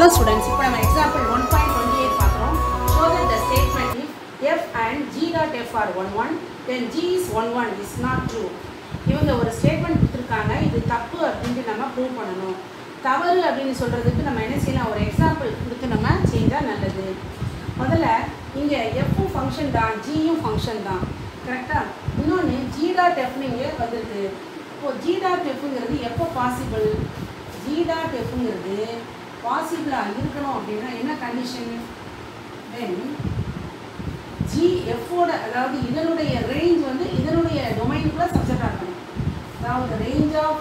students இப்போ நம்ம example one point twenty eight பார்க்குறோம் show that the statement if F and G dot F are one one then G is one one is not true இவங்க ஒரு statement கொடுத்துருக்காங்க இது தப்பு அப்படின்ட்டு நம்ம ப்ரூவ் பண்ணணும் தவறு அப்படின்னு சொல்கிறதுக்கு நம்ம என்ன செய்யலாம் ஒரு எக்ஸாம்பிள் கொடுத்து நம்ம செஞ்சால் நல்லது முதல்ல இங்கே எஃப்பும் ஃபங்க்ஷன் தான் ஜியும் ஃபங்க்ஷன் தான் கரெக்டாக இன்னொன்று ஜி டாட் எஃப்னு இங்கே வந்திருக்கு இப்போது ஜி டாட் எஃப்ங்கிறது எப்போ பாசிபிள் ஜி டாட் எஃப்ங்கிறது பாசிபிளாக இருக்கணும் அப்படின்னா என்ன கண்டிஷன் தென் ஜி எஃபோட அதாவது இதனுடைய ரேஞ்ச் வந்து இதனுடைய டொமைனுக்குள்ள சப்ஜெக்ட் ஆகணும் அதாவது range of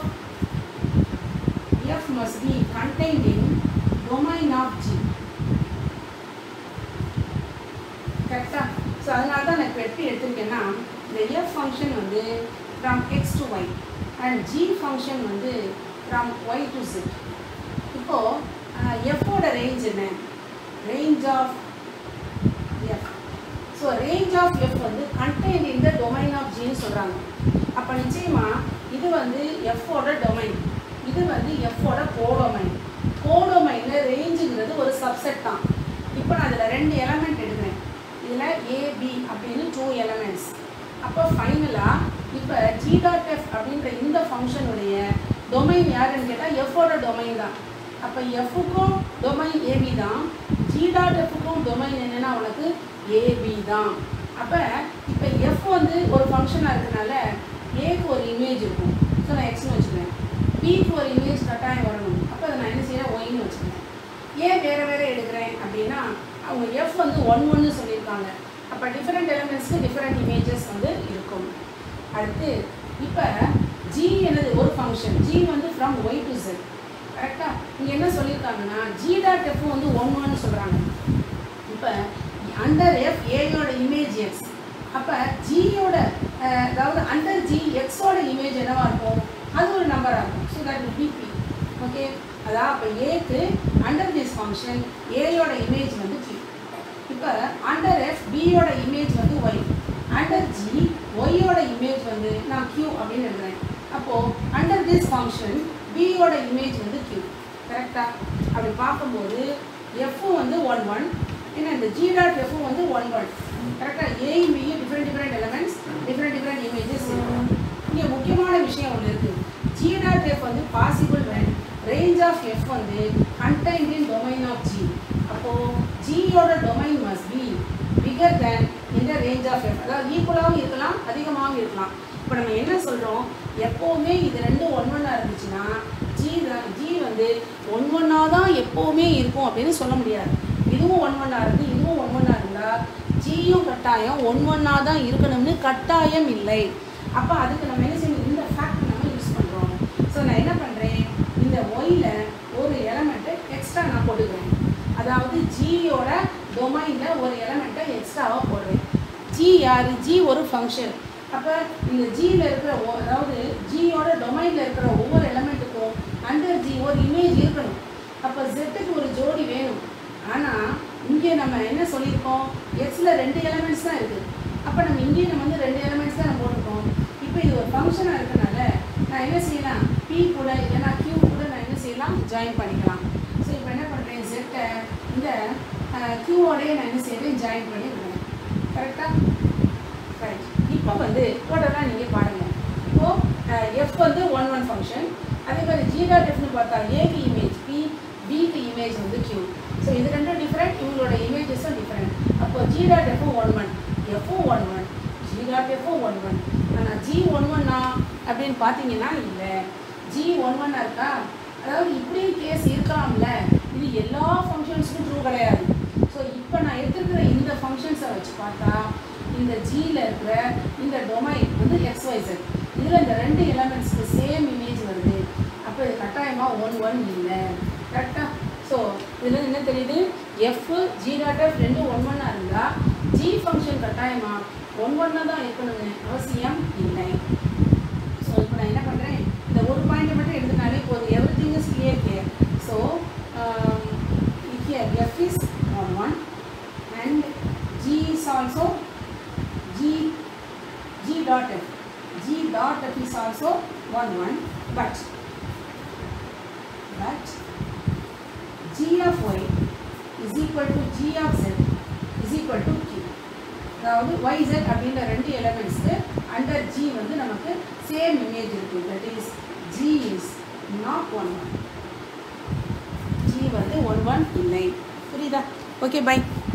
F must be contained in domain of G கரெக்டா ஸோ அதனால தான் நான் இப்போ எப்படி எடுத்திருக்கேன்னா இந்த எஃப் ஃபங்க்ஷன் வந்து from X to Y and G function வந்து ஃப்ரம் ஒய் டு ஜெட் இப்போது எஃப்போட ரேஞ்ச் என்ன range of F so range of F வந்து contain in the domain of ஜின்னு சொல்கிறாங்க அப்போ நிச்சயமாக இது வந்து எஃப்போட டொமைன் இது வந்து எஃப்போட கோடொமைன் கோடொமைனில் ரேஞ்சுங்கிறது ஒரு சப்செட் தான் இப்போ நான் அதில் ரெண்டு எலமெண்ட் எடுக்கிறேன் இதில் ஏபி அப்படின்னு டூ எலமெண்ட்ஸ் அப்போ ஃபைனலாக இப்போ ஜி டாட் எஃப் அப்படின்ற இந்த ஃபங்க்ஷனுடைய டொமைன் யாருன்னு கேட்டால் எஃப்போட டொமைன் தான் அப்போ எஃப்க்கும் டொமைன் ஏபி தான் ஜி டாட் எஃப்க்கும் டொமைன் என்னென்னா உனக்கு ஏபி தான் அப்போ இப்போ எஃப் வந்து ஒரு ஃபங்க்ஷனாக இருக்கனால ஏக்கு ஒரு இமேஜ் இருக்கும் ஸோ நான் எக்ஸ்னு வச்சுக்கிறேன் பிக்கு ஒரு இமேஜ் கட்டாயம் வரணும் அப்போ அதை நான் என்ன செய்யறேன் ஒய்னு வச்சுக்கிறேன் ஏன் வேறு வேறு எடுக்கிறேன் அப்படின்னா அவங்க எஃப் வந்து ஒன் ஒன்று சொல்லியிருக்காங்க அப்போ டிஃப்ரெண்ட் எலிமெண்ட்ஸ்க்கு டிஃப்ரெண்ட் இமேஜஸ் வந்து இருக்கும் அடுத்து இப்போ ஜி என்னது ஒரு ஃபங்க்ஷன் ஜி வந்து ஃப்ரம் ஒய் டு செட் கரெக்டாக இங்கே என்ன சொல்லியிருக்காங்கன்னா ஜி டாட் எஃப் வந்து ஒன் ஒன்னு சொல்கிறாங்க இப்போ அண்டர் எஃப் ஏயோட இமேஜ் எக்ஸ் அப்போ ஜியோட அதாவது அண்டர் ஜி எக்ஸோட இமேஜ் என்னவா இருக்கும் அது ஒரு நம்பராக இருக்கும் so that B B okay அதான் அப்போ ஏக்கு அண்டர் திஸ் ஃபங்க்ஷன் ஏயோட இமேஜ் வந்து பி இப்போ அண்டர் எஃப் பியோட இமேஜ் வந்து ஒய் அண்டர் ஜி ஒய்யோட இமேஜ் வந்து நான் கியூ அப்படின்னு எழுதுறேன் அப்போது அண்டர் திஸ் ஃபங்க்ஷன் பியோட இமேஜ் வந்து கியூ கரெக்டாக அப்படி பார்க்கும்போது எஃப்பும் வந்து ஒன் ஒன் ஏன்னா இந்த ஜி டாட் எஃப்பும் வந்து ஒன் ஒன் கரெக்டாக ஏயும் பியும் different different elements different different images இருக்கும் இங்கே முக்கியமான விஷயம் ஒன்று இருக்குது ஜி டாட் எஃப் வந்து possible when range of F வந்து contained in domain of G அப்போது ஜியோட domain must be bigger than இந்த ரேஞ்ச் ஆஃப் எஃப் அதாவது ஈக்குவலாகவும் இருக்கலாம் அதிகமாகவும் இருக்கலாம் இப்போ நம்ம என்ன சொல்கிறோம் எப்போவுமே இது ரெண்டும் ஒன் ஒன்னாக இருந்துச்சுன்னா ஜி தான் ஜி வந்து ஒன் ஒன்னாக தான் எப்போவுமே இருக்கும் அப்படின்னு சொல்ல முடியாது இதுவும் ஒன் ஒன்னாக இருக்குது இதுவும் ஒன் ஒன்னாக இருந்தால் ஜியும் கட்டாயம் ஒன் ஒன்னாக தான் இருக்கணும்னு கட்டாயம் இல்லை அப்போ அதுக்கு நம்ம என்ன செய்யணும் இந்த ஃபேக்ட் நம்ம யூஸ் பண்ணுறோம் ஸோ நான் என்ன பண்ணுறேன் இந்த ஒயில் ஒரு எலமெண்ட்டை எக்ஸ்ட்ரா நான் போட்டுக்கிறேன் அதாவது ஜியோட டொமைனில் ஒரு எலமெண்ட்டை எக்ஸ்ட்ராவாக போடுறேன் ஜி யார் ஜி ஒரு ஃபங்க்ஷன் அப்போ இந்த ஜியில் இருக்கிற ஒ- அதாவது ஜியோட டொமைனில் இருக்கிற ஒவ்வொரு எலமெண்ட்டுக்கும் அண்டர் ஜி ஒரு இமேஜ் இருக்கணும் அப்போ ஜெட்டுக்கு ஒரு ஜோடி வேணும் ஆனால் இங்கே நம்ம என்ன சொல்லியிருக்கோம் எக்ஸில் ரெண்டு எலமெண்ட்ஸ் தான் இருக்குது அப்போ நம்ம இங்கேயும் நம்ம வந்து ரெண்டு எலமெண்ட்ஸ் தான் நம்ம போட்டிருக்கோம் இப்போ இது ஒரு ஃபங்க்ஷனாக இருக்கனால நான் என்ன செய்யலாம் பி கூட இல்லைன்னா கியூ கூட நான் என்ன செய்யலாம் ஜாயின் பண்ணிக்கலாம் ஸோ இப்போ என்ன பண்ணுறேன் ஜெட்டை இந்த கியூவோடய நான் என்ன செய்கிறேன் ஜாயின் பண்ணி விடுறேன் கரெக்டாக ரைட் இப்போ வந்து டோட்டலாக நீங்கள் பாருங்கள் இப்போது எஃப் வந்து ஒன் ஒன் ஃபங்க்ஷன் அதே மாதிரி ஜி டாட் எஃப்னு பார்த்தா ஏக்கு இமேஜ் பி பிக்கு இமேஜ் வந்து கியூ ஸோ இது ரெண்டும் டிஃப்ரெண்ட் இவங்களோட இமேஜஸும் டிஃப்ரெண்ட் அப்போ ஜி டாட் எஃப்பும் ஒன் ஒன் எஃப்பும் ஒன் ஒன் ஜி டாட் எஃப்பும் ஒன் ஒன் ஆனால் ஜி ஒன் ஒன்னா அப்படின்னு பார்த்தீங்கன்னா இல்லை ஜி ஒன் ஒன்னாக இருக்கா அதாவது இப்படியும் கேஸ் இருக்கலாம்ல இது எல்லா ஃபங்க்ஷன்ஸுக்கும் ட்ரூ கிடையாது ஸோ இப்போ நான் எடுத்துருக்கிற இந்த ஃபங்க்ஷன்ஸை வச்சு பார்த்தா இந்த ஜியில் இருக்கிற இந்த டொமைன் வந்து எக்ஸ்ஒய்சட் இதில் இந்த ரெண்டு எலமெண்ட்ஸ்க்கு சேம் இமேஜ் வருது அப்போ இது கட்டாயமாக ஒன் ஒன் இல்லை கரெக்டாக ஸோ இதில் என்ன தெரியுது எஃப் ஜி டாட் எஃப் ரெண்டும் ஒன் ஒன்னாக இருந்தால் ஜி ஃபங்க்ஷன் கட்டாயமாக ஒன் ஒன்னாக தான் இருக்கணுங்க அவசியம் இல்லை ஸோ இப்போ நான் என்ன பண்ணுறேன் இந்த ஒரு பாயிண்ட் மட்டும் எடுத்துனாலே போதும் everything is clear clear so here F is one one and G is also g g dot f g dot f is also 1 1 but but G of Y is equal to G of Z is equal to Q அதாவது Y Z அப்படின்ற ரெண்டு எலமெண்ட்ஸ்க்கு under G வந்து நமக்கு same image இருக்குது that is G is not one one G வந்து one one இல்லை புரியுதா ஓகே பை